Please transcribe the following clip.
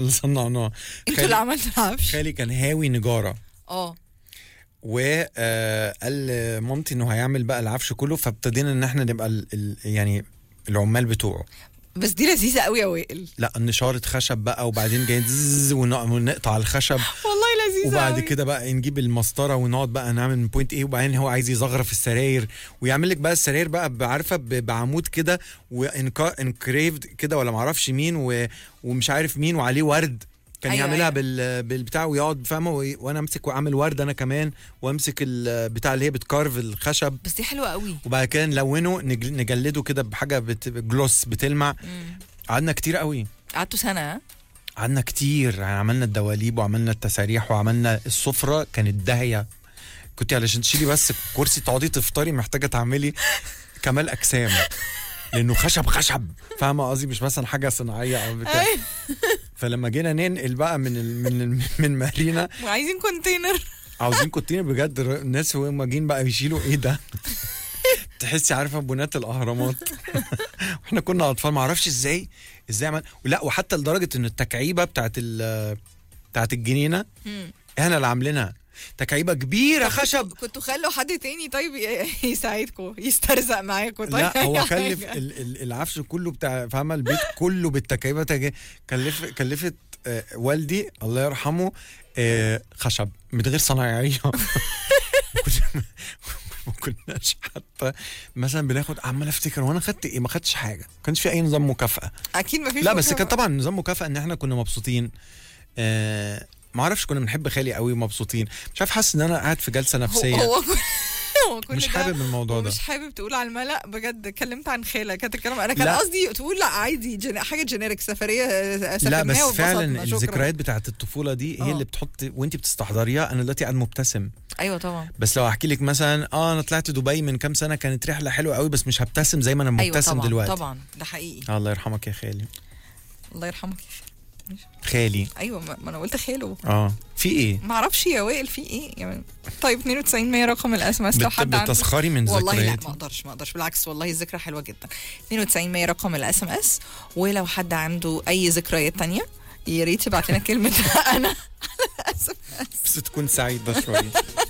اللي صنعناه انتوا اللي عملتوا العفش خالي كان هاوي نجاره اه وقال لمامتي انه هيعمل بقى العفش كله فابتدينا ان احنا نبقى ال ال يعني العمال بتوعه بس دي لذيذه قوي يا وائل لا نشارة خشب بقى وبعدين جاي زز ون- ونقطع الخشب والله لذيذه وبعد قوي. كده بقى نجيب المسطره ونقعد بقى نعمل من بوينت ايه وبعدين هو عايز يزغرف السراير ويعمل لك بقى السراير بقى ب- عارفه ب- بعمود كده وانكريفد كده ولا معرفش مين و... ومش عارف مين وعليه ورد كان أيوة، أيوة أيوة. يعملها بال... بالبتاع ويقعد فاهمه وي- وانا امسك واعمل ورد انا كمان وامسك البتاع اللي هي بتكارف الخشب بس دي حلوه قوي وبعد كده نلونه نجل... نجلده كده بحاجه بت... جلوس بتلمع قعدنا كتير قوي قعدتوا سنه ها؟ قعدنا كتير يعني عملنا الدواليب وعملنا التساريح وعملنا السفرة كانت داهية كنت علشان تشيلي بس كرسي تقعدي تفطري محتاجة تعملي كمال أجسام لأنه خشب خشب فاهمة قصدي مش مثلا حاجة صناعية أو بتاع فلما جينا ننقل بقى من ال من ال من مارينا وعايزين كونتينر عاوزين كونتينر بجد الناس وهم جايين بقى يشيلوا ايه ده تحسي عارفه بنات الاهرامات واحنا كنا اطفال ما اعرفش ازاي ازاي عمل لا وحتى لدرجه ان التكعيبه بتاعت ال بتاعت الجنينه احنا اللي عاملينها تكعيبه كبيره خشب كنتوا خلوا حد تاني طيب ي- يساعدكم يسترزق معاكم طيب لا هو أي كلف حاجة. ال- ال- العفش كله بتاع فاهمه البيت كله بالتكعيبه تج- كلف كلفت آه، والدي الله يرحمه آه، خشب من غير صنايعيه كنا- ما كناش حتى مثلا بناخد عمال افتكر وانا خدت ايه ما خدتش حاجه ما كانش في اي نظام مكافاه اكيد ما فيش لا بس كان طبعا نظام مكافاه ان احنا كنا مبسوطين آه ما اعرفش كنا بنحب خالي قوي ومبسوطين مش عارف حاسس ان انا قاعد في جلسه هو نفسيه هو كل هو كل مش ده حابب الموضوع ده مش حابب تقول على الملأ بجد اتكلمت عن خالك هتتكلم انا كان لا. قصدي تقول لا عادي جن... حاجه جينيرك سفريه لا سافرناها بس واتبسطنا، فعلا شكراً. الذكريات بتاعت الطفوله دي هي آه. اللي بتحط وانت بتستحضريها انا دلوقتي قاعد مبتسم ايوه طبعا بس لو احكي لك مثلا اه انا طلعت دبي من كام سنه كانت رحله حلوه قوي بس مش هبتسم زي ما انا ايوه مبتسم طبعا دلوقتي طبعا ده حقيقي آه الله يرحمك يا خالي الله يرحمك خالي ايوه ما ما انا قلت خاله اه في ايه ما اعرفش يا وائل في ايه يعني طيب 92 100 رقم الاس ام اس لو بت- حد عنده بتسخري من والله لا ذكرياتي ما اقدرش ما اقدرش بالعكس والله الذكرى حلوه جدا 92 100 رقم الاس ام اس ولو حد عنده اي ذكريات تانية يا ريت يبعت لنا كلمه انا على اس ام اس بس تكون سعيده شويه